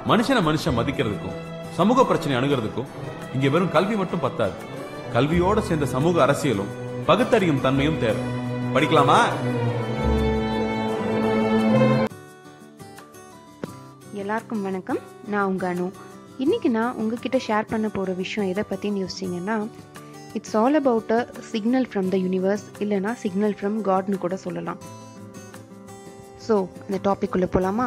மனுஷனை மனுஷன் மதிக்கிறதுக்கும் சமூக பிரச்சனை அணுகிறதுக்கும் இங்க வெறும் கல்வி மட்டும் பத்தாது கல்வியோட சேர்ந்த சமூக அரசியலும் பகுத்தறியும் தன்மையும் தேவை படிக்கலாமா எல்லாருக்கும் வணக்கம் நான் உங்க அனு இன்னைக்கு நான் உங்ககிட்ட ஷேர் பண்ண போகிற விஷயம் எதை பற்றின்னு யோசிச்சிங்கன்னா it's all about a signal from the universe இல்லைனா சிக்னல் ஃப்ரம் காட்னு கூட சொல்லலாம் ஸோ அந்த டாபிக் உள்ள போகலாமா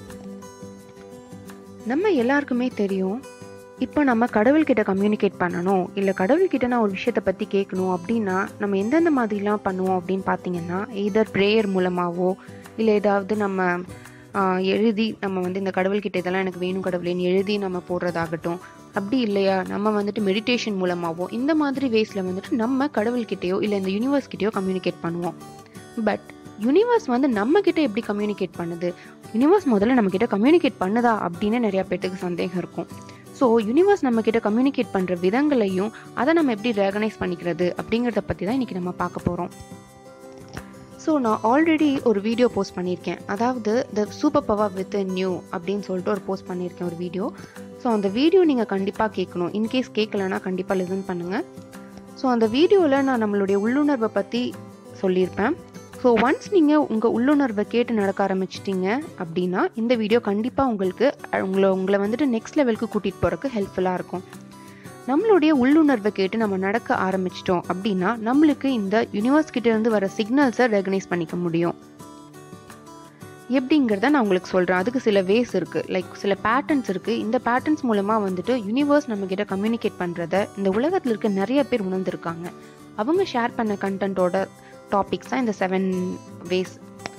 நம்ம எல்லாருக்குமே தெரியும் இப்போ நம்ம கடவுள்கிட்ட கம்யூனிகேட் பண்ணணும் இல்லை கடவுள்கிட்ட நான் ஒரு விஷயத்தை பற்றி கேட்கணும் அப்படின்னா நம்ம எந்தெந்த மாதிரிலாம் பண்ணுவோம் அப்படின்னு பார்த்தீங்கன்னா எதர் ப்ரேயர் மூலமாகவோ இல்லை ஏதாவது நம்ம ஆஹ், எழுதி நம்ம வந்து இந்த கடவுள்கிட்ட இதெல்லாம் எனக்கு வேணும் கடவுளேன்னு எழுதி நம்ம போடுறதாகட்டும் அப்படி இல்லையா நம்ம வந்துட்டு மெடிடேஷன் மூலமாகவோ இந்த மாதிரி வேஸில் வந்துட்டு நம்ம கடவுள்கிட்டயோ இல்லை இந்த யூனிவர்ஸ் கிட்டயோ கம்யூனிகேட் பண்ணுவோம் பட் யூனிவர்ஸ் வந்து நம்ம கிட்ட எப்படி கம்யூனிகேட் பண்ணுது யூனிவர்ஸ் முதல்ல நம்ம கிட்ட கம்யூனிகேட் பண்ணுதா அப்படின்னு நிறைய பேர்த்துக்கு சந்தேகம் இருக்கும் ஸோ யூனிவர்ஸ் நம்ம கிட்ட கம்யூனிகேட் பண்ணுற விதங்களையும் அதை நம்ம எப்படி ரெகனைஸ் பண்ணிக்கிறது அப்படிங்கிறத பற்றி தான் இன்றைக்கி நம்ம பார்க்க போகிறோம் ஸோ நான் ஆல்ரெடி ஒரு வீடியோ போஸ்ட் பண்ணியிருக்கேன் அதாவது the super power with new அப்படின்னு சொல்லிட்டு ஒரு போஸ்ட் பண்ணியிருக்கேன் ஒரு வீடியோ ஸோ அந்த வீடியோ நீங்கள் கண்டிப்பாக கேட்கணும் இன்கேஸ் கேட்கலன்னா கண்டிப்பாக லிசன் பண்ணுங்கள் ஸோ அந்த வீடியோவில் நான் நம்மளுடைய உள்ளுணர்வை பற்றி சொல்லியிருப்பேன் ஸோ ஒன்ஸ் நீங்கள் உங்கள் உள்ளுணர்வை கேட்டு நடக்க ஆரம்பிச்சிட்டிங்க அப்படின்னா இந்த வீடியோ கண்டிப்பாக உங்களுக்கு அஹ், உங்களை உங்களை வந்துட்டு நெக்ஸ்ட் லெவலுக்கு கூட்டிகிட்டு போகிறதுக்கு ஹெல்ப்ஃபுல்லாக இருக்கும் நம்மளுடைய உள்ளுணர்வை கேட்டு நம்ம நடக்க ஆரம்பிச்சிட்டோம் அப்படின்னா நம்மளுக்கு இந்த யூனிவர்ஸ் கிட்ட இருந்து வர சிக்னல்ஸை ரெகனைஸ் பண்ணிக்க முடியும் எப்படிங்கிறத நான் உங்களுக்கு சொல்கிறேன் அதுக்கு சில வேஸ் இருக்குது லைக் சில பேட்டர்ன்ஸ் இருக்குது இந்த பேட்டர்ன்ஸ் மூலமாக வந்துட்டு யூனிவர்ஸ் நம்ம கிட்ட கம்யூனிகேட் பண்ணுறத இந்த உலகத்தில் இருக்க நிறைய பேர் உணர்ந்திருக்காங்க அவங்க ஷேர் பண்ண கண்டென்ட்டோட டாபிக்ஸ் தான் இந்த செவன் வேஸ்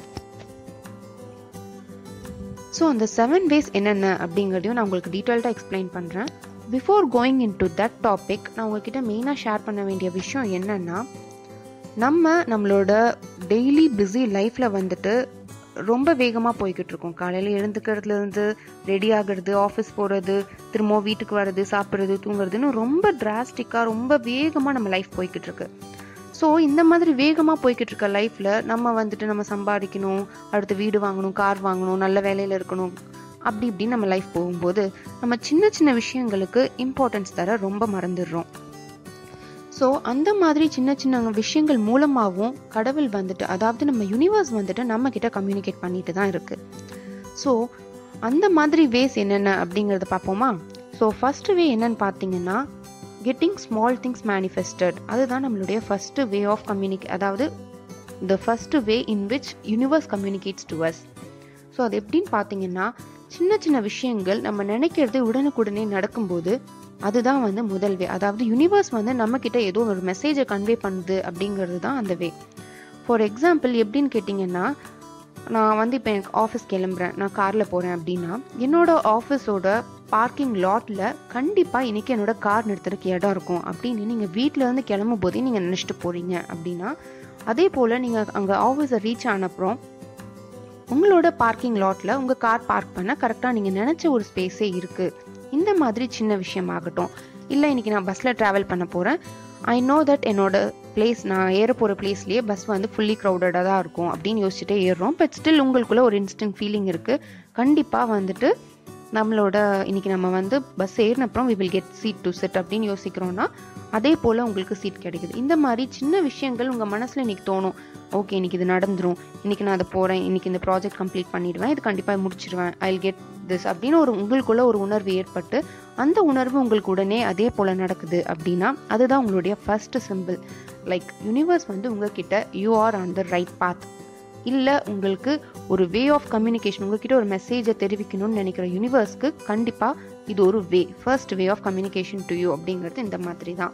ஸோ அந்த செவன் வேஸ் என்னென்ன அப்படிங்கிறதையும் நான் உங்களுக்கு டீட்டெயில்டாக எக்ஸ்பிளைன் பண்ணுறேன் before going into that topic நான் உங்ககிட்ட மெயினாக ஷேர் பண்ண வேண்டிய விஷயம் என்னென்னா நம்ம நம்மளோட டெய்லி பிஸி லைஃப்பில் வந்துட்டு ரொம்ப வேகமாக போய்கிட்டு இருக்கோம் காலையில் எழுந்துக்கிறதுலேருந்து ரெடி ஆகிறது ஆஃபீஸ் போகிறது திரும்ப வீட்டுக்கு வர்றது சாப்பிட்றது தூங்குறதுன்னு ரொம்ப டிராஸ்டிக்காக ரொம்ப வேகமாக நம்ம லைஃப் போய்கிட்டு இருக்கு ஸோ இந்த மாதிரி வேகமாக போய்கிட்டு இருக்க லைஃப்பில் நம்ம வந்துட்டு நம்ம சம்பாதிக்கணும் அடுத்து வீடு வாங்கணும் கார் வாங்கணும் நல்ல வேலையில் இருக்கணும் அப்படி இப்படின்னு நம்ம லைஃப் போகும்போது நம்ம சின்ன சின்ன விஷயங்களுக்கு இம்பார்ட்டன்ஸ் தர ரொம்ப மறந்துடுறோம் ஸோ அந்த மாதிரி சின்ன சின்ன விஷயங்கள் மூலமாகவும் கடவுள் வந்துட்டு அதாவது நம்ம யூனிவர்ஸ் வந்துட்டு நம்ம கிட்ட கம்யூனிகேட் பண்ணிட்டு தான் இருக்கு ஸோ அந்த மாதிரி வேஸ் என்னென்ன அப்படிங்கிறத பார்ப்போமா ஸோ ஃபர்ஸ்ட் வே என்னன்னு பார்த்தீங்கன்னா கெட்டிங் ஸ்மால் திங்ஸ் மேனிஃபெஸ்டட் அதுதான் நம்மளுடைய ஃபர்ஸ்ட் வே ஆஃப் கம்யூனிகே அதாவது the first way in which universe communicates to us so அது எப்படின்னு பார்த்தீங்கன்னா சின்ன சின்ன விஷயங்கள் நம்ம நினைக்கிறது உடனுக்குடனே நடக்கும்போது அதுதான் வந்து முதல் வே அதாவது யூனிவர்ஸ் வந்து நம்ம கிட்ட ஏதோ ஒரு மெசேஜை கன்வே பண்ணுது அப்படிங்கிறது தான் அந்த வே ஃபார் எக்ஸாம்பிள் எப்படின்னு கேட்டிங்கன்னா நான் வந்து இப்போ எனக்கு ஆஃபீஸ் கிளம்புறேன் நான் காரில் போகிறேன் அப்படின்னா என்னோட ஆஃபீஸோட பார்க்கிங் லாட்டில் கண்டிப்பாக இன்றைக்கி என்னோட கார் நிறுத்துறதுக்கு இடம் இருக்கும் அப்படின்னு நீங்கள் வீட்டிலேருந்து கிளம்பும் போதே நீங்கள் நினச்சிட்டு போகிறீங்க அப்படின்னா அதே போல் நீங்கள் அங்கே ஆஃபீஸை ரீச் ஆன அப்புறம் உங்களோட பார்க்கிங் லாட்டில் உங்கள் கார் பார்க் பண்ண கரெக்டாக நீங்கள் நினச்ச ஒரு ஸ்பேஸே இருக்குது இந்த மாதிரி சின்ன விஷயமாகட்டும் இல்லை இன்னைக்கு நான் பஸ்ஸில் ட்ராவல் பண்ண போகிறேன் ஐ நோ தட் என்னோட பிளேஸ் நான் ஏற போகிற பிளேஸ்லேயே பஸ் வந்து ஃபுல்லி க்ரௌடடாக தான் இருக்கும் அப்படின்னு யோசிச்சுட்டே ஏறுறோம் பட் ஸ்டில் உங்களுக்குள்ள ஒரு இன்ஸ்டன்ட் ஃபீலிங் இருக்குது கண்டிப்பாக வந்துட்டு நம்மளோட இன்னைக்கு நம்ம வந்து பஸ் ஏறின அப்புறம் we will get seat to set அப்படின்னு யோசிக்கிறோன்னா அதே போல் உங்களுக்கு சீட் கிடைக்குது இந்த மாதிரி சின்ன விஷயங்கள் உங்கள் மனசில் இன்னைக்கு தோணும் ஓகே இன்னைக்கு இது நடந்துரும் இன்னைக்கு நான் அதை போகிறேன் இன்னைக்கு இந்த ப்ராஜெக்ட் கம்ப்ளீட் பண்ணிடுவேன் இது கண்டிப்பாக முடிச்சிருவேன் ஐ கெட் திஸ் அப்படின்னு ஒரு உங்களுக்குள்ள ஒரு உணர்வு ஏற்பட்டு அந்த உணர்வு உங்களுக்கு உடனே அதே போல் நடக்குது அப்படின்னா அதுதான் உங்களுடைய ஃபர்ஸ்ட் சிம்பிள் லைக் யூனிவர்ஸ் வந்து உங்ககிட்ட you are on the right path இல்லை உங்களுக்கு ஒரு வே ஆஃப் கம்யூனிகேஷன் உங்ககிட்ட ஒரு மெசேஜை தெரிவிக்கணும்னு நினைக்கிற யூனிவர்ஸ்க்கு கண்டிப்பாக இது ஒரு way first way of communication to you அப்படிங்கிறது இந்த மாதிரி தான்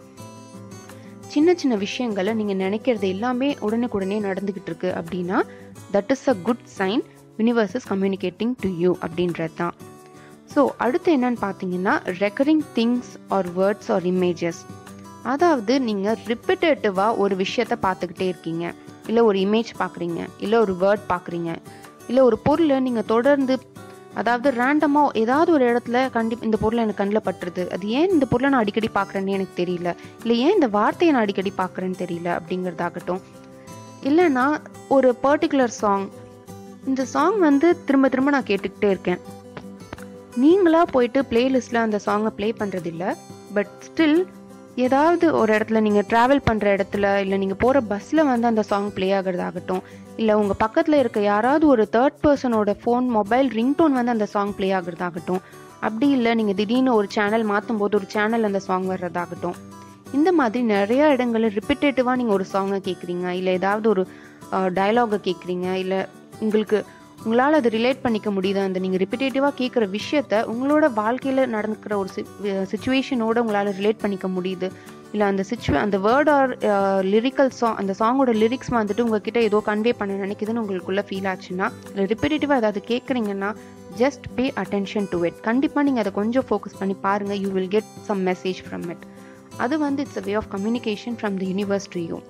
சின்ன சின்ன விஷயங்களை நீங்கள் நினைக்கிறது எல்லாமே உடனுக்குடனே நடந்துக்கிட்டு இருக்கு அப்படின்னா that is a good sign universe is communicating to you அப்படின்றது தான் ஸோ அடுத்து என்னன்னு பார்த்தீங்கன்னா recurring things or words or images அதாவது நீங்கள் ரிப்பிட்டேட்டிவாக ஒரு விஷயத்த பார்த்துக்கிட்டே இருக்கீங்க இல்லை ஒரு இமேஜ் பார்க்குறீங்க இல்லை ஒரு வேர்ட் பார்க்குறீங்க இல்லை ஒரு பொருளை நீங்கள் தொடர்ந்து அதாவது ரேண்டமாக ஏதாவது ஒரு இடத்துல கண்டிப்பாக இந்த பொருளை எனக்கு கண்ணில் பட்டுருது அது ஏன் இந்த பொருளை நான் அடிக்கடி பார்க்குறேன்னு எனக்கு தெரியல இல்லை ஏன் இந்த வார்த்தையை நான் அடிக்கடி பார்க்குறேன்னு தெரியல அப்படிங்கிறதாகட்டும் இல்லைன்னா ஒரு பர்டிகுலர் சாங் இந்த சாங் வந்து திரும்ப திரும்ப நான் கேட்டுக்கிட்டே இருக்கேன் நீங்களாக போயிட்டு பிளேலிஸ்ட்டில் அந்த சாங்கை ப்ளே பண்ணுறதில்ல பட் ஸ்டில் ஏதாவது ஒரு இடத்துல நீங்கள் ட்ராவல் பண்ணுற இடத்துல இல்லை நீங்கள் போகிற பஸ்ஸில் வந்து அந்த சாங் ப்ளே ஆகிறதாகட்டும் இல்லை உங்கள் பக்கத்தில் இருக்க யாராவது ஒரு தேர்ட் பர்சனோட ஃபோன் மொபைல் ரிங்டோன் வந்து அந்த சாங் ப்ளே ஆகிறதாகட்டும் அப்படி இல்லை நீங்கள் திடீர்னு ஒரு சேனல் மாற்றும் போது ஒரு சேனல் அந்த சாங் வர்றதாகட்டும் இந்த மாதிரி நிறைய இடங்களில் ரிப்பிட்டேட்டிவாக நீங்கள் ஒரு சாங்கை கேட்குறீங்க இல்லை ஏதாவது ஒரு டயலாகை கேட்குறீங்க இல்லை உங்களுக்கு உங்களால் அதை ரிலேட் பண்ணிக்க முடியுது அந்த நீங்கள் ரிப்பிட்டேட்டிவாக கேட்குற விஷயத்த உங்களோட வாழ்க்கையில் நடக்கிற ஒரு சுச்சுவேஷனோட உங்களால் ரிலேட் பண்ணிக்க முடியுது இல்லை அந்த சுச்சுவே அந்த வேர்ட் ஆர் லிரிக்கல் சாங் அந்த சாங்கோட லிரிக்ஸ் வந்துட்டு உங்ககிட்ட ஏதோ கன்வே பண்ண நினைக்குதுன்னு உங்களுக்குள்ள ஃபீல் ஆச்சுன்னா இல்லை ரிப்பிட்டேட்டிவாக ஏதாவது கேட்குறீங்கன்னா just pay attention to it கண்டிப்பாக நீங்கள் அதை கொஞ்சம் ஃபோக்கஸ் பண்ணி பாருங்கள் you will get some message from it அது வந்து it's a way of communication from the universe to you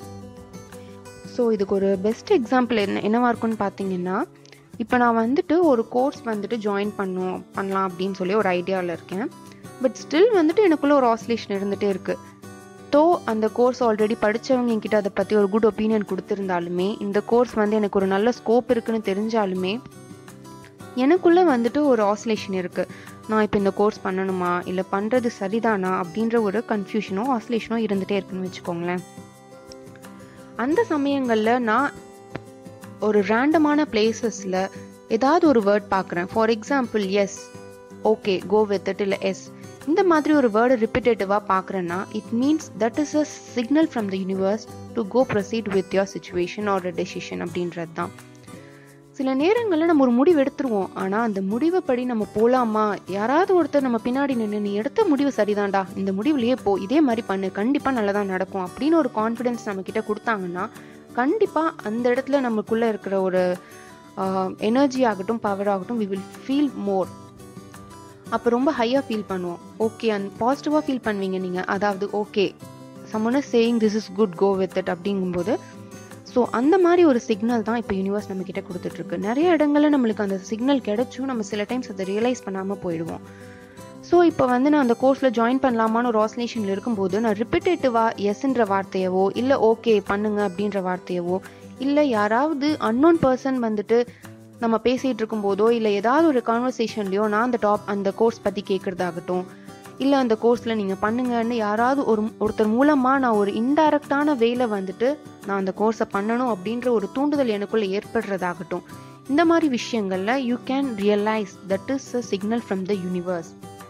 so இதுக்கு ஒரு பெஸ்ட் எக்ஸாம்பிள் என்ன என்னவா இருக்குன்னு பார்த்தீங்கன்னா இப்போ நான் வந்துட்டு ஒரு கோர்ஸ் வந்துட்டு ஜாயின் பண்ணும் பண்ணலாம் அப்படின்னு சொல்லி ஒரு ஐடியாவில் இருக்கேன் பட் ஸ்டில் வந்துட்டு எனக்குள்ள ஒரு ஆஸ்லேஷன் இருந்துகிட்டே இருக்குது தோ அந்த கோர்ஸ் ஆல்ரெடி படித்தவங்க என்கிட்ட அதை பற்றி ஒரு குட் ஒப்பீனியன் கொடுத்துருந்தாலுமே இந்த கோர்ஸ் வந்து எனக்கு ஒரு நல்ல ஸ்கோப் இருக்குன்னு தெரிஞ்சாலுமே எனக்குள்ளே வந்துட்டு ஒரு ஆஸ்லேஷன் இருக்குது நான் இப்போ இந்த கோர்ஸ் பண்ணணுமா இல்லை பண்ணுறது சரிதானா அப்படின்ற ஒரு கன்ஃபியூஷனோ ஆஸ்லேஷனோ இருந்துகிட்டே இருக்குன்னு வச்சுக்கோங்களேன் அந்த சமயங்களில் நான் ஒரு ரேண்டமான பிளேசஸில் ஏதாவது ஒரு வேர்ட் பார்க்குறேன் for example yes okay go with it இல்லை எஸ் இந்த மாதிரி ஒரு வேர்டு ரிப்பிட்டேட்டிவாக பார்க்குறேன்னா it means that is a signal from the universe to go proceed with your situation or decision அப்படின்றது தான் சில நேரங்களில் நம்ம ஒரு முடிவு எடுத்துருவோம் ஆனால் அந்த முடிவை படி நம்ம போகலாமா யாராவது ஒருத்தர் நம்ம பின்னாடி நின்று நீ எடுத்த முடிவு சரிதான்டா இந்த முடிவுலையே போ இதே மாதிரி பண்ணு கண்டிப்பாக நல்லதாக நடக்கும் அப்படின்னு ஒரு கான்ஃபிடென்ஸ் நம்ம கிட்ட கொடுத்தாங்கன்னா கண்டிப்பாக அந்த இடத்துல நமக்குள்ளே இருக்கிற ஒரு எனர்ஜி ஆகட்டும் பவர் ஆகட்டும் வி வில் ஃபீல் மோர் அப்போ ரொம்ப ஹையாக ஃபீல் பண்ணுவோம் ஓகே அண்ட் பாசிட்டிவாக ஃபீல் பண்ணுவீங்க நீங்கள் அதாவது okay someone saying this is good go with it அப்படிங்கும்போது ஸோ அந்த மாதிரி ஒரு சிக்னல் தான் இப்போ யூனிவர்ஸ் நம்ம கிட்ட கொடுத்துட்ருக்கு நிறைய இடங்கள்ல நம்மளுக்கு அந்த சிக்னல் கிடைச்சும் நம்ம சில டைம்ஸ் அதை ரியலைஸ் பண்ணாமல் போயிடுவோம் ஸோ இப்போ வந்து நான் அந்த கோர்ஸில் ஜாயின் பண்ணலாமான்னு ஒரு ஆசோலேஷனில் இருக்கும்போது நான் ரிப்பிட்டேட்டிவாக எஸ்ன்ற வார்த்தையவோ இல்லை ஓகே பண்ணுங்க அப்படின்ற வார்த்தையவோ இல்லை யாராவது அன்னோன் பர்சன் வந்துட்டு நம்ம பேசிகிட்டு இருக்கும்போதோ இல்லை ஏதாவது ஒரு கான்வர்சேஷன்லையோ நான் அந்த டாப் அந்த கோர்ஸ் பற்றி கேட்குறதாகட்டும் இல்லை அந்த கோர்ஸில் நீங்கள் பண்ணுங்கன்னு யாராவது ஒரு ஒருத்தர் மூலமாக நான் ஒரு இன்டைரக்டான வேல வந்துட்டு நான் அந்த கோர்ஸை பண்ணணும் அப்படின்ற ஒரு தூண்டுதல் எனக்குள்ளே ஏற்படுறதாகட்டும் இந்த மாதிரி விஷயங்களில் you can realise that is a signal from the universe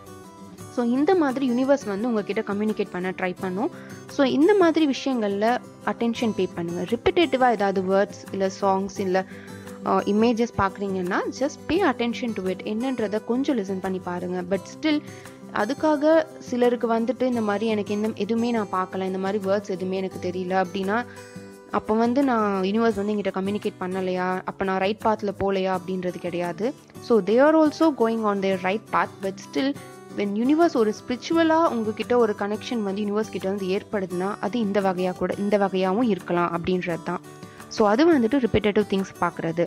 so இந்த மாதிரி யூனிவர்ஸ் வந்து உங்ககிட்ட கம்யூனிகேட் பண்ண ட்ரை பண்ணும் ஸோ இந்த மாதிரி விஷயங்களில் அட்டென்ஷன் பே பண்ணுங்கள் ரிப்பிட்டேட்டிவாக ஏதாவது வேர்ட்ஸ் இல்லை சாங்ஸ் இல்லை இமேஜஸ் பார்க்குறீங்கன்னா just pay attention to it என்னன்றதை கொஞ்சம் லிசன் பண்ணி பாருங்கள் பட் ஸ்டில் அதுக்காக சிலருக்கு வந்துட்டு இந்த மாதிரி எனக்கு என்ன எதுவுமே நான் பார்க்கல இந்த மாதிரி வேர்ட்ஸ் எதுவுமே எனக்கு தெரியல அப்படின்னா அப்போ வந்து நான் யூனிவர்ஸ் வந்து எங்கிட்ட கம்யூனிகேட் பண்ணலையா அப்போ நான் ரைட் பாத்தில் போகலையா அப்படின்றது கிடையாது so they are also going on their right path but still when universe ஒரு ஸ்பிரிச்சுவலாக உங்ககிட்ட ஒரு கனெக்ஷன் வந்து யூனிவர்ஸ் கிட்ட வந்து ஏற்படுதுன்னா அது இந்த வகையாக கூட இந்த வகையாகவும் இருக்கலாம் அப்படின்றது தான் ஸோ அது வந்துட்டு ரிப்பீட்டேட்டிவ் திங்ஸ் பார்க்குறது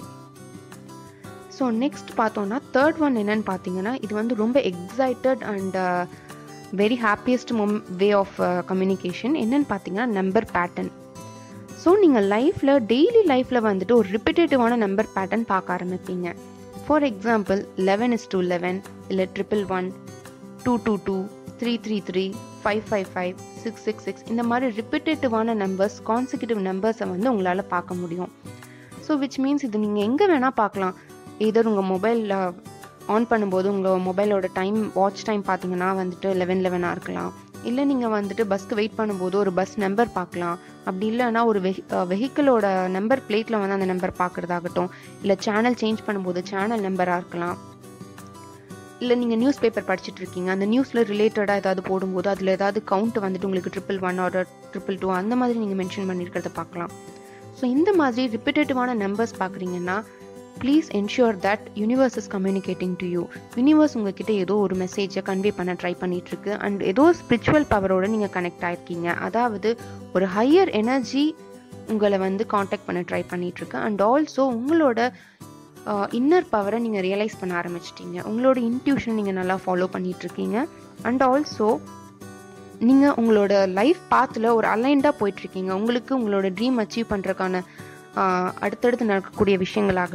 ஸோ நெக்ஸ்ட் பார்த்தோன்னா தேர்ட் ஒன் என்னன்னு பார்த்தீங்கன்னா இது வந்து ரொம்ப excited and very happiest mom way of communication என்னன்னு பார்த்தீங்கன்னா நம்பர் பேட்டர்ன் ஸோ நீங்கள் லைஃப்பில் டெய்லி லைஃப்பில் வந்துட்டு ஒரு ரிப்பிட்டேட்டிவான நம்பர் பேட்டர்ன் பார்க்க ஆரம்பிப்பீங்க for example eleven is two eleven இல்லை triple one two two two three three three five five five six six six இந்த மாதிரி ரிப்பிட்டேட்டிவான நம்பர்ஸ் கான்சிக்யூட்டிவ் நம்பர்ஸை வந்து உங்களால் பார்க்க முடியும் ஸோ விச் மீன்ஸ் இது நீங்கள் எங்கே வேணால் பார்க்கலாம் இதர் உங்கள் மொபைலில் ஆன் பண்ணும்போது உங்கள் மொபைலோட டைம் வாட்ச் டைம் பார்த்தீங்கன்னா வந்துட்டு லெவன் லெவனாக இருக்கலாம் இல்லை நீங்கள் வந்துட்டு பஸ்க்கு வெயிட் பண்ணும்போது ஒரு பஸ் நம்பர் பார்க்கலாம் அப்படி இல்லைன்னா ஒரு வெஹி வெஹிக்கிளோட நம்பர் பிளேட்டில் வந்து அந்த நம்பர் பார்க்குறதாகட்டும் இல்லை சேனல் சேஞ்ச் பண்ணும்போது சேனல் நம்பராக இருக்கலாம் இல்லை நீங்கள் நியூஸ் பேப்பர் படிச்சுட்டு இருக்கீங்க அந்த நியூஸில் ரிலேட்டடாக ஏதாவது போடும்போது அதில் ஏதாவது கவுண்ட் வந்துட்டு உங்களுக்கு triple one or triple two அந்த மாதிரி நீங்கள் மென்ஷன் பண்ணியிருக்கிறத பார்க்கலாம் ஸோ இந்த மாதிரி ரிப்பிட்டேட்டிவான நம்பர்ஸ் பார்க்குறீங்கன்னா please ensure that universe is communicating to you universe உங்ககிட்ட ஏதோ ஒரு மெசேஜை கன்வே பண்ண ட்ரை பண்ணிட்டு இருக்கு அண்ட் ஏதோ ஸ்பிரிச்சுவல் பவரோட நீங்கள் கனெக்ட் ஆயிருக்கீங்க அதாவது ஒரு ஹையர் எனர்ஜி உங்களை வந்து காண்டாக்ட் பண்ண ட்ரை பண்ணிட்டு இருக்கு அண்ட் ஆல்சோ உங்களோட இன்னர் பவரை நீங்கள் ரியலைஸ் பண்ண ஆரம்பிச்சிட்டீங்க உங்களோட இன்ட்யூஷன் நீங்கள் நல்லா ஃபாலோ பண்ணிட்டு இருக்கீங்க அண்ட் ஆல்சோ நீங்கள் உங்களோட லைஃப் பாத்தில் ஒரு அலைண்டாக போயிட்டுருக்கீங்க உங்களுக்கு உங்களோட ட்ரீம் அச்சீவ் பண்ணுறதுக்கான அடுத்தடுத்து நடக்கக்கூடிய விஷயங்களாகட்டும்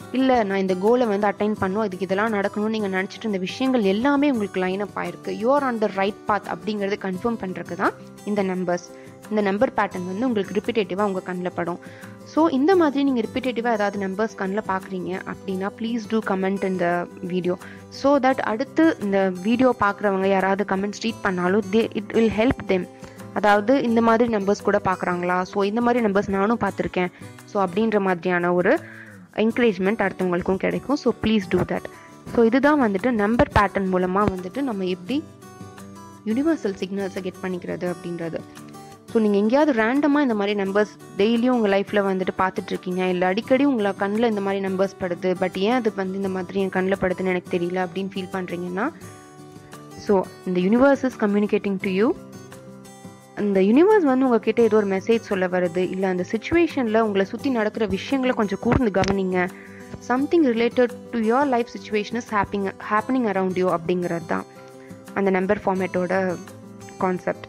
இல்லை நான் இந்த கோலை வந்து அட்டைன் பண்ணும் இதுக்கு இதெல்லாம் நடக்கணும்னு நீங்கள் நினச்சிட்டு இந்த விஷயங்கள் எல்லாமே உங்களுக்கு லைன் அப் ஆயிருக்கு you are on the right path அப்படிங்கிறது கன்ஃபார்ம் பண்ணுறதுக்கு தான் இந்த நம்பர்ஸ் இந்த நம்பர் பேட்டர்ன் வந்து உங்களுக்கு ரிப்பிட்டேட்டிவாக உங்கள் கண்ணில் படும் ஸோ இந்த மாதிரி நீங்கள் ரிப்பிட்டேட்டிவாக ஏதாவது நம்பர்ஸ் கண்ணில் பார்க்குறீங்க அப்படின்னா ப்ளீஸ் டூ கமெண்ட் இந்த வீடியோ ஸோ தட் அடுத்து இந்த வீடியோ பார்க்குறவங்க யாராவது கமெண்ட்ஸ் ரீட் பண்ணாலும் they it will help them அதாவது இந்த மாதிரி நம்பர்ஸ் கூட பார்க்குறாங்களா ஸோ இந்த மாதிரி நம்பர்ஸ் நானும் பார்த்துருக்கேன் ஸோ அப்படின்ற மாதிரியான ஒரு என்கரேஜ்மெண்ட் அடுத்தவங்களுக்கும் கிடைக்கும் so please do that so இதுதான் வந்துட்டு நம்பர் பேட்டர்ன் மூலமாக வந்துட்டு நம்ம எப்படி யூனிவர்சல் சிக்னல்ஸை கெட் பண்ணிக்கிறது அப்படின்றது ஸோ நீங்கள் எங்கேயாவது ரேண்டமாக இந்த மாதிரி நம்பர்ஸ் டெய்லியும் உங்கள் லைஃப்பில் வந்துட்டு பார்த்துட்டு இருக்கீங்க இல்லை அடிக்கடி உங்களை கண்ணில் இந்த மாதிரி நம்பர்ஸ் படுது பட் ஏன் அது வந்து இந்த மாதிரி என் கண்ணில் படுதுன்னு எனக்கு தெரியல அப்படின்னு ஃபீல் பண்ணுறீங்கன்னா ஸோ இந்த universe is communicating to you அந்த யூனிவர்ஸ் வந்து உங்ககிட்ட ஏதோ ஒரு மெசேஜ் சொல்ல வருது இல்லை அந்த சுச்சுவேஷனில் உங்களை சுற்றி நடக்கிற விஷயங்களை கொஞ்சம் கூர்ந்து கவனிங்க something related to your life situation is happen happening around you அப்படிங்கிறது தான் அந்த நம்பர் ஃபார்மேட்டோட கான்செப்ட்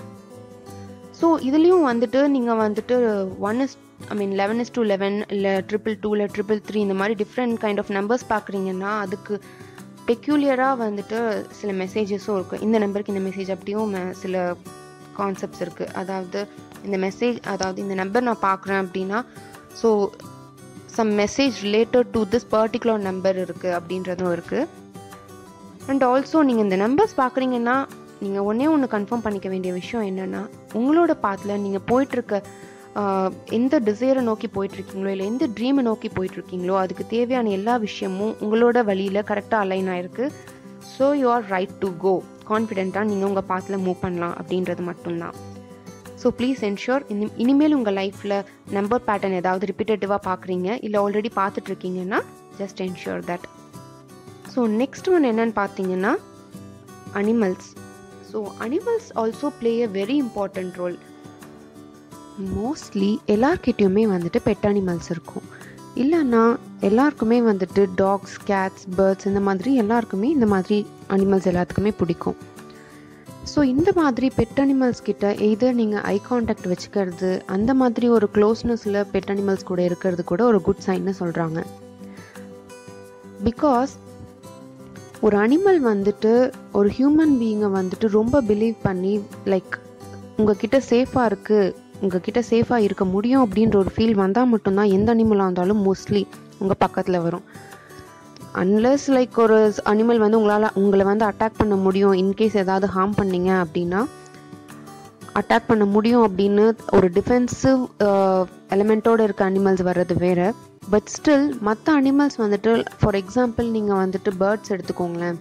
ஸோ இதுலேயும் வந்துட்டு நீங்கள் வந்துட்டு one is I mean eleven is two eleven இல்லை ட்ரிபிள் டூ இல்லை ட்ரிபிள் த்ரீ இந்த மாதிரி டிஃப்ரெண்ட் கைண்ட் ஆஃப் நம்பர்ஸ் பார்க்குறீங்கன்னா அதுக்கு பெக்யூலியராக வந்துட்டு சில மெசேஜஸும் இருக்குது இந்த நம்பருக்கு இந்த மெசேஜ் அப்படியும் ம- சில கான்செப்ட்ஸ் இருக்குது அதாவது இந்த மெசேஜ் அதாவது இந்த நம்பர் நான் பார்க்குறேன் அப்படின்னா so some message related to this particular number இருக்குது அப்படின்றதும் இருக்குது அண்ட் ஆல்சோ நீங்கள் இந்த நம்பர்ஸ் பார்க்குறீங்கன்னா நீங்கள் ஒன்றே ஒன்று கன்ஃபார்ம் பண்ணிக்க வேண்டிய விஷயம் என்னென்னா உங்களோட பாத்தில் நீங்கள் போயிட்டுருக்க ஆஹ், எந்த டிசைரை நோக்கி போயிட்டுருக்கீங்களோ இல்லை எந்த ட்ரீமை நோக்கி போயிட்டுருக்கீங்களோ அதுக்கு தேவையான எல்லா விஷயமும் உங்களோட வழியில் கரெக்டாக அலைன் ஆயிருக்கு so you are right to go கான்ஃபிடென்ட்டாக நீங்கள் உங்கள் பாத்தில் மூவ் பண்ணலாம் அப்படின்றது மட்டும்தான் ஸோ ப்ளீஸ் என்ஷூர் இனி இனிமேல் உங்கள் லைஃப்பில் நம்பர் பேட்டர்ன் ஏதாவது ரிப்பீட்டேட்டிவாக பார்க்குறீங்க இல்லை ஆல்ரெடி பார்த்துட்டு இருக்கீங்கன்னா just ensure that so next one என்னன்னு பார்த்தீங்கன்னா animals so animals also play a very important role mostly எல்லார்கிட்டயுமே வந்துட்டு பெட் அனிமல்ஸ் இருக்கும் இல்லைன்னா எல்லாருக்குமே வந்துட்டு டாக்ஸ் கேட்ஸ் பேர்ட்ஸ் இந்த மாதிரி எல்லாருக்குமே இந்த மாதிரி அனிமல்ஸ் எல்லாத்துக்குமே பிடிக்கும் ஸோ இந்த மாதிரி பெட் அனிமல்ஸ் கிட்ட எய்தர் நீங்கள் ஐ காண்டாக்ட் வச்சுக்கிறது அந்த மாதிரி ஒரு க்ளோஸ்னஸில் பெட் அனிமல்ஸ் கூட இருக்கிறது கூட ஒரு குட் சைன்னு சொல்கிறாங்க பிகாஸ் ஒரு அனிமல் வந்துட்டு ஒரு ஹியூமன் பீயிங்கை வந்துட்டு ரொம்ப பிலீவ் பண்ணி லைக் உங்ககிட்ட சேஃபாக இருக்குது உங்ககிட்ட சேஃபாக இருக்க முடியும் அப்படின்ற ஒரு ஃபீல் வந்தால் மட்டும்தான் எந்த அனிமலாக இருந்தாலும் மோஸ்ட்லி உங்கள் பக்கத்தில் வரும் அன்லெஸ் லைக் ஒரு அனிமல் வந்து உங்களால் உங்களை வந்து அட்டாக் பண்ண முடியும் இன்கேஸ் ஏதாவது ஹார்ம் பண்ணீங்க அப்படின்னா அட்டாக் பண்ண முடியும் அப்படின்னு ஒரு டிஃபென்சிவ் எலமெண்ட்டோட இருக்க அனிமல்ஸ் வர்றது வேற பட் ஸ்டில் மற்ற அனிமல்ஸ் வந்துட்டு ஃபார் எக்ஸாம்பிள் நீங்கள் வந்துட்டு பேர்ட்ஸ் எடுத்துக்கோங்களேன்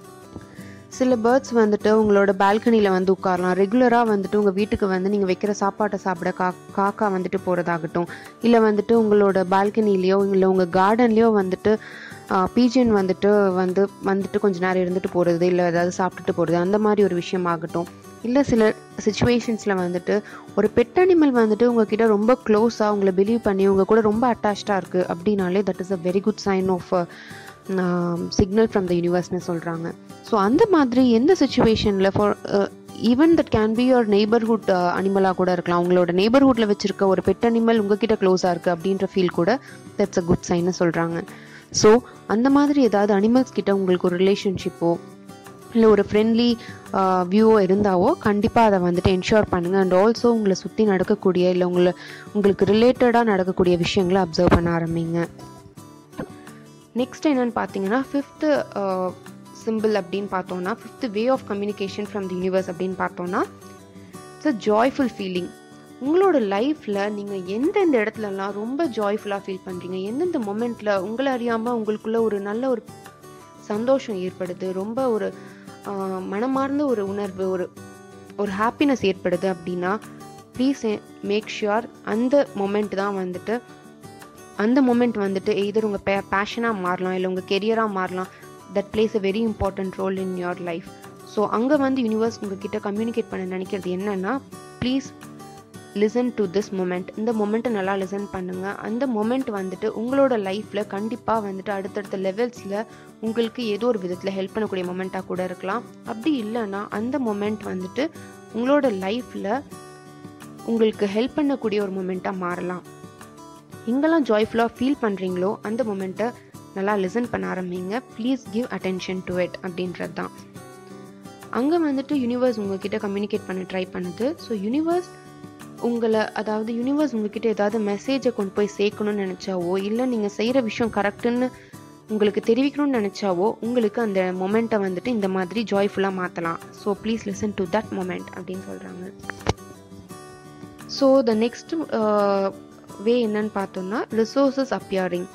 சில பேர்ட்ஸ் வந்துட்டு உங்களோட பால்கனியில் வந்து உட்காரலாம் ரெகுலராக வந்துட்டு உங்கள் வீட்டுக்கு வந்து நீங்கள் வைக்கிற சாப்பாட்டை சாப்பிட கா காக்கா வந்துட்டு போகிறதாகட்டும் இல்லை வந்துட்டு உங்களோட பால்கனிலேயோ இல்லை உங்கள் கார்டன்லேயோ வந்துட்டு பீஜன் வந்துட்டு வந்து வந்துட்டு கொஞ்ச நேரம் இருந்துட்டு போகிறது இல்லை ஏதாவது சாப்பிட்டுட்டு போகிறது அந்த மாதிரி ஒரு விஷயம் ஆகட்டும் இல்லை சில சுச்சுவேஷன்ஸில் வந்துட்டு ஒரு பெட் அனிமல் வந்துட்டு உங்ககிட்ட ரொம்ப க்ளோஸாக உங்களை பிலீவ் பண்ணி உங்கள் கூட ரொம்ப அட்டாச்சாக இருக்குது அப்படின்னாலே that is a very good sign of signal from the யூனிவர்ஸ்னு சொல்கிறாங்க ஸோ அந்த மாதிரி எந்த சுச்சுவேஷனில் for even that can be your neighbourhood அனிமலாக கூட இருக்கலாம் உங்களோட நெய்பர்ஹுட்டில் வச்சிருக்க ஒரு பெட் அனிமல் உங்ககிட்ட க்ளோஸாக இருக்குது அப்படின்ற ஃபீல் கூட தட்ஸ் அ குட் சைன்னு சொல்கிறாங்க ஸோ அந்த மாதிரி ஏதாவது அனிமல்ஸ் கிட்ட உங்களுக்கு ஒரு ரிலேஷன்ஷிப்போ இல்லை ஒரு ஃப்ரெண்ட்லி வியூவோ இருந்தாவோ கண்டிப்பாக அதை வந்துட்டு என்ஷூர் பண்ணுங்கள் அண்ட் ஆல்சோ உங்களை சுற்றி நடக்கக்கூடிய இல்லை உங்களை உங்களுக்கு ரிலேட்டடாக நடக்கக்கூடிய விஷயங்களை அப்சர்வ் பண்ண ஆரம்பிங்க நெக்ஸ்ட் என்னன்னு பார்த்தீங்கன்னா ஃபிஃப்த்து சிம்பிள் அப்படின்னு பார்த்தோம்னா fifth way of communication from the universe அப்படின்னு பார்த்தோம்னா இட்ஸ் அ ஜாய்ஃபுல் ஃபீலிங் உங்களோட லைஃப்பில் நீங்கள் எந்தெந்த இடத்துலலாம் ரொம்ப ஜாய்ஃபுல்லாக ஃபீல் பண்ணுறீங்க எந்தெந்த மொமெண்ட்டில் உங்களை அறியாமல் உங்களுக்குள்ள ஒரு நல்ல ஒரு சந்தோஷம் ஏற்படுது ரொம்ப ஒரு ஆஹ், மனமார்ந்த ஒரு உணர்வு ஒரு ஒரு ஹாப்பினஸ் ஏற்படுது அப்படின்னா ப்ளீஸ் மேக் ஷுர் அந்த மொமெண்ட் தான் வந்துட்டு அந்த மொமெண்ட் வந்துட்டு எய்தர் உங்கள் பே பேஷனாக மாறலாம் இல்லை உங்கள் கெரியராக மாறலாம் that plays a very important role in your life so அங்கே வந்து யூனிவர்ஸ் உங்ககிட்ட கம்யூனிகேட் பண்ண நினைக்கிறது என்னன்னா please listen to this moment இந்த மொமெண்ட்டை நல்லா லிசன் பண்ணுங்கள் அந்த மொமெண்ட் வந்துட்டு உங்களோட லைஃப்பில் கண்டிப்பாக வந்துட்டு அடுத்தடுத்த லெவல்ஸில் உங்களுக்கு ஏதோ ஒரு விதத்தில் ஹெல்ப் பண்ணக்கூடிய மொமெண்ட்டாக கூட இருக்கலாம் அப்படி இல்லைன்னா அந்த மொமெண்ட் வந்துட்டு உங்களோட லைஃப்பில் உங்களுக்கு ஹெல்ப் பண்ணக்கூடிய ஒரு மொமெண்ட்டாக மாறலாம் எங்கெல்லாம் ஜாய்ஃபுல்லாக ஃபீல் பண்ணுறீங்களோ அந்த மொமெண்ட்டை நல்லா லிசன் பண்ண ஆரம்பிங்க please give attention to it அப்படின்றது தான் அங்கே வந்துட்டு யூனிவர்ஸ் உங்ககிட்ட கம்யூனிகேட் பண்ண ட்ரை பண்ணுது ஸோ யூனிவர்ஸ் உங்களை அதாவது யூனிவர்ஸ் உங்ககிட்ட ஏதாவது மெசேஜை கொண்டு போய் சேர்க்கணும்னு நினச்சாவோ இல்லை நீங்கள் செய்கிற விஷயம் கரெக்டுன்னு உங்களுக்கு தெரிவிக்கணும்னு நினச்சாவோ உங்களுக்கு அந்த மொமெண்ட்டை வந்துட்டு இந்த மாதிரி ஜாய்ஃபுல்லாக மாற்றலாம் so please listen to that moment அப்படின்னு சொல்கிறாங்க ஸோ த நெக்ஸ்ட் வே என்னன்னு பார்த்தோம்னா ரிசோர்ஸஸ் அப்பியரிங்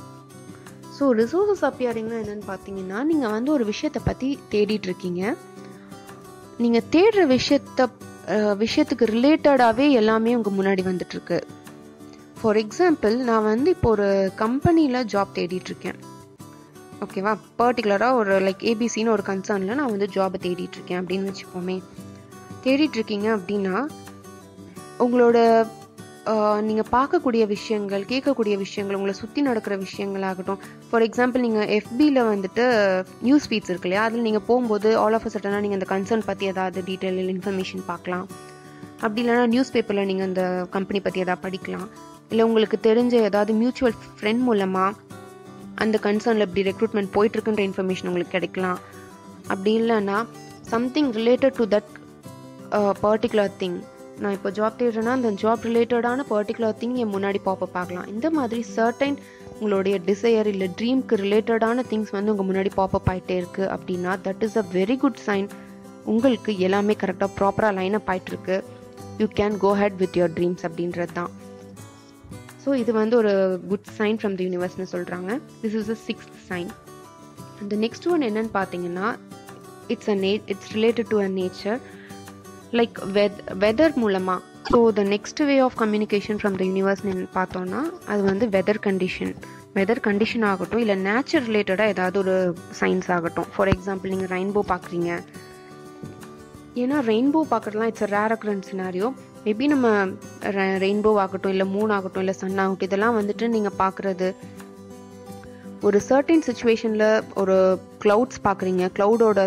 ஸோ ரிசோர்ஸஸ் அப்பியரிங்னா என்னன்னு பார்த்தீங்கன்னா நீங்கள் வந்து ஒரு விஷயத்தை பற்றி தேடிட்டு இருக்கீங்க நீங்கள் தேடுற விஷயத்த அஹ், விஷயத்துக்கு ரிலேட்டடாகவே எல்லாமே உங்கள் முன்னாடி வந்துட்டுருக்கு ஃபார் எக்ஸாம்பிள் நான் வந்து இப்போ ஒரு கம்பெனியில் ஜாப் தேடிட்டு இருக்கேன் ஓகேவா பர்டிகுலராக ஒரு லைக் ஏபிசின்னு ஒரு கன்சர்னில் நான் வந்து ஜாபை தேடிட்டு இருக்கேன் அப்படின்னு வச்சுப்போமே தேடிட்டு இருக்கீங்க அப்படின்னா உங்களோட நீங்கள் பார்க்கக்கூடிய விஷயங்கள் கேட்கக்கூடிய விஷயங்கள் உங்களை சுற்றி நடக்கிற விஷயங்களாகட்டும் ஃபார் எக்ஸாம்பிள் நீங்கள் எஃபியில் வந்துட்டு நியூஸ் ஃபீட்ஸ் இருக்கு இல்லையா அதில் நீங்கள் போகும்போது ஆல் ஆஃப் அ சட்டனாக நீங்கள் அந்த கன்சர்ன் பற்றி ஏதாவது டீட்டெயில் இன்ஃபர்மேஷன் பார்க்கலாம் அப்படி இல்லைனா நியூஸ் பேப்பரில் நீங்கள் அந்த கம்பெனி பற்றி எதாவது படிக்கலாம் இல்லை உங்களுக்கு தெரிஞ்ச ஏதாவது மியூச்சுவல் ஃப்ரெண்ட் மூலமாக அந்த கன்சர்னில் இப்படி ரெக்ரூட்மெண்ட் போயிட்டுருக்குன்ற இன்ஃபர்மேஷன் உங்களுக்கு கிடைக்கலாம் அப்படி இல்லைன்னா something related to that particular thing நான் இப்போ ஜாப் தேடுறேன்னா அந்த ஜாப் ரிலேட்டடான பர்டிகுலர் திங் என் முன்னாடி பாப்பப் பார்க்கலாம் இந்த மாதிரி சர்டைன் உங்களுடைய டிசையர் இல்லை ட்ரீம்க்கு ரிலேட்டடான திங்ஸ் வந்து உங்கள் முன்னாடி பாப்பப் ஆகிட்டே இருக்குது அப்படின்னா that is a very good sign உங்களுக்கு எல்லாமே கரெக்டாக ப்ராப்பராக லைனப் ஆகிட்டுருக்கு you can go head with your dreams அப்படின்றது தான் ஸோ இது வந்து ஒரு குட் சைன் ஃப்ரம் த யூனிவர்ஸ்னு சொல்கிறாங்க this is a sixth sign அந்த நெக்ஸ்ட் ஒன் என்னன்னு பார்த்தீங்கன்னா இட்ஸ் அ நே it's related to a nature like வெத் வெதர் மூலமாக so the next way of communication from the யூனிவர்ஸ்னு பார்த்தோன்னா அது வந்து வெதர் கண்டிஷன் வெதர் கண்டிஷன் ஆகட்டும் இல்லை நேச்சர் ரிலேட்டடாக ஏதாவது ஒரு சயின்ஸ் ஆகட்டும் ஃபார் எக்ஸாம்பிள் நீங்கள் ரெயின்போ பார்க்குறீங்க ஏன்னா ரெயின்போ பார்க்குறதுலாம் it's rare occurrence scenario maybe நம்ம ரெயின்போ ஆகட்டும் இல்லை மூன் ஆகட்டும் இல்லை சன் ஆகட்டும் இதெல்லாம் வந்துட்டு நீங்கள் பார்க்குறது ஒரு சர்டின் சுச்சுவேஷனில் ஒரு க்ளவுட்ஸ் பார்க்குறீங்க க்ளவுடோட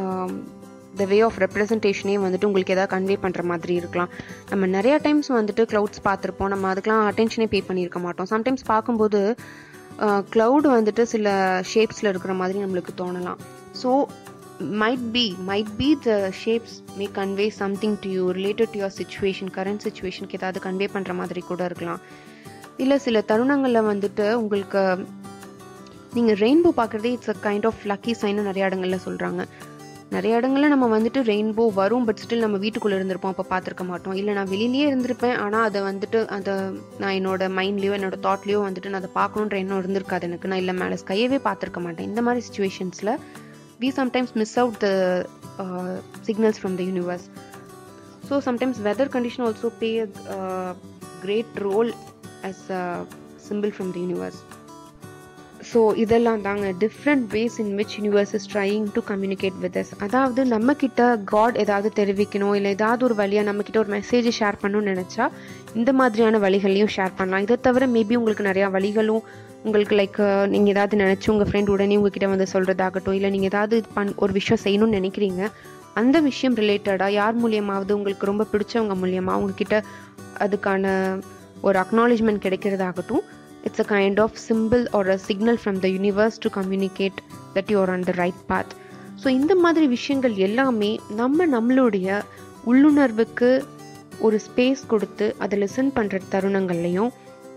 த வே ஆஃப் ரெப்ரசன்டேஷனே வந்துட்டு உங்களுக்கு எதாவது கன்வே பண்ணுற மாதிரி இருக்கலாம் நம்ம நிறைய டைம்ஸ் வந்துட்டு க்ளவுட்ஸ் பார்த்துருப்போம் நம்ம அதுக்கெலாம் அட்டென்ஷனே பே பண்ணியிருக்க மாட்டோம் சம்டைம்ஸ் பார்க்கும்போது க்ளவுட் வந்துட்டு சில ஷேப்ஸில் இருக்கிற மாதிரி நம்மளுக்கு தோணலாம் so might be might be the shapes may convey something to you related to your situation current situationக்கு ஏதாவது கன்வே பண்ணுற மாதிரி கூட இருக்கலாம் இல்லை சில தருணங்களில் வந்துட்டு உங்களுக்கு நீங்கள் ரெயின்போ பார்க்குறதே it's a kind of lucky சைன்னு நிறைய இடங்கள்ல சொல்கிறாங்க நிறைய இடங்கள்ல நம்ம வந்துட்டு ரெயின்போ வரும் பட் ஸ்டில் நம்ம வீட்டுக்குள்ளே இருந்திருப்போம் அப்போ பார்த்துருக்க மாட்டோம் இல்லை நான் வெளியிலேயே இருந்திருப்பேன் ஆனால் அதை வந்துட்டு அதை நான் என்னோட மைண்ட்லேயோ என்னோட தாட்லேயோ வந்துட்டு நான் அதை பார்க்கணுன்ற எண்ணம் இருந்திருக்காது எனக்கு நான் இல்லை மேலே ஸ்கையவே பார்த்துருக்க மாட்டேன் இந்த மாதிரி சுச்சுவேஷன்ஸில் we sometimes miss out the uh, signals from the universe so sometimes weather condition also play a uh, great role as a symbol from the universe so இதெல்லாம் தாங்க different ways in which universe is trying to communicate with us அதாவது நம்ம கிட்ட God ஏதாவது தெரிவிக்கணும் இல்லை ஏதாவது ஒரு வழியாக நம்ம கிட்ட ஒரு மெசேஜ் ஷேர் பண்ணணும்னு நினச்சா இந்த மாதிரியான வழிகளையும் ஷேர் பண்ணலாம் இதை தவிர மேபி உங்களுக்கு நிறையா வழிகளும் உங்களுக்கு லைக் நீங்கள் ஏதாவது நினச்சி உங்கள் ஃப்ரெண்ட் உடனே உங்ககிட்ட வந்து சொல்கிறதாகட்டும் இல்லை நீங்கள் ஏதாவது பண் ஒரு விஷயம் செய்யணும்னு நினைக்கிறீங்க அந்த விஷயம் ரிலேட்டடாக யார் மூலியமாவது உங்களுக்கு ரொம்ப பிடிச்சவங்க மூலியமாக உங்ககிட்ட அதுக்கான ஒரு அக்னாலேஜ்மெண்ட் கிடைக்கிறதாகட்டும் it's a kind of symbol or a signal from the universe to communicate that you are on the right path so இந்த மாதிரி விஷயங்கள் எல்லாமே நம்ம நம்மளுடைய உள்ளுணர்வுக்கு ஒரு ஸ்பேஸ் கொடுத்து அதை லிசன் பண்ணுற தருணங்கள்லையும்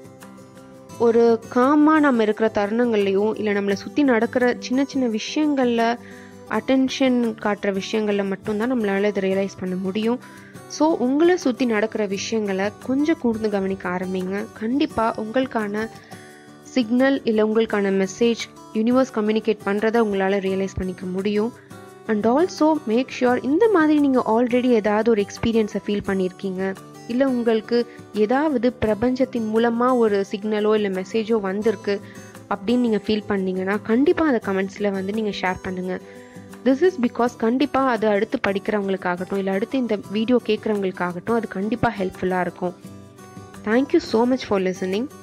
ஒரு காமாக நம்ம இருக்கிற தருணங்கள்லையும் இல்லை நம்மளை சுற்றி நடக்கிற சின்ன சின்ன விஷயங்களில் அட்டென்ஷன் காட்டுற விஷயங்களில் மட்டும்தான் நம்மளால் இதை ரியலைஸ் பண்ண முடியும் ஸோ உங்களை சுற்றி நடக்கிற விஷயங்களை கொஞ்சம் கூர்ந்து கவனிக்க ஆரம்பிங்க கண்டிப்பாக உங்களுக்கான சிக்னல் இல்லை உங்களுக்கான மெசேஜ் யூனிவர்ஸ் கம்யூனிகேட் பண்ணுறத உங்களால் ரியலைஸ் பண்ணிக்க முடியும் அண்ட் ஆல்சோ மேக் ஷுர் இந்த மாதிரி நீங்கள் ஆல்ரெடி ஏதாவது ஒரு எக்ஸ்பீரியன்ஸை ஃபீல் பண்ணியிருக்கீங்க இல்லை உங்களுக்கு ஏதாவது பிரபஞ்சத்தின் மூலமாக ஒரு சிக்னலோ இல்லை மெசேஜோ வந்திருக்கு அப்படின்னு நீங்கள் ஃபீல் பண்ணீங்கன்னா கண்டிப்பாக அதை கமெண்ட்ஸில் வந்து நீங்கள் ஷேர் பண்ணுங்கள் திஸ் இஸ் பிகாஸ் கண்டிப்பாக அது அடுத்து படிக்கிறவங்களுக்காகட்டும் இல்லை அடுத்து இந்த வீடியோ கேட்குறவங்களுக்காகட்டும் அது கண்டிப்பாக ஹெல்ப்ஃபுல்லாக இருக்கும் thank you so much for listening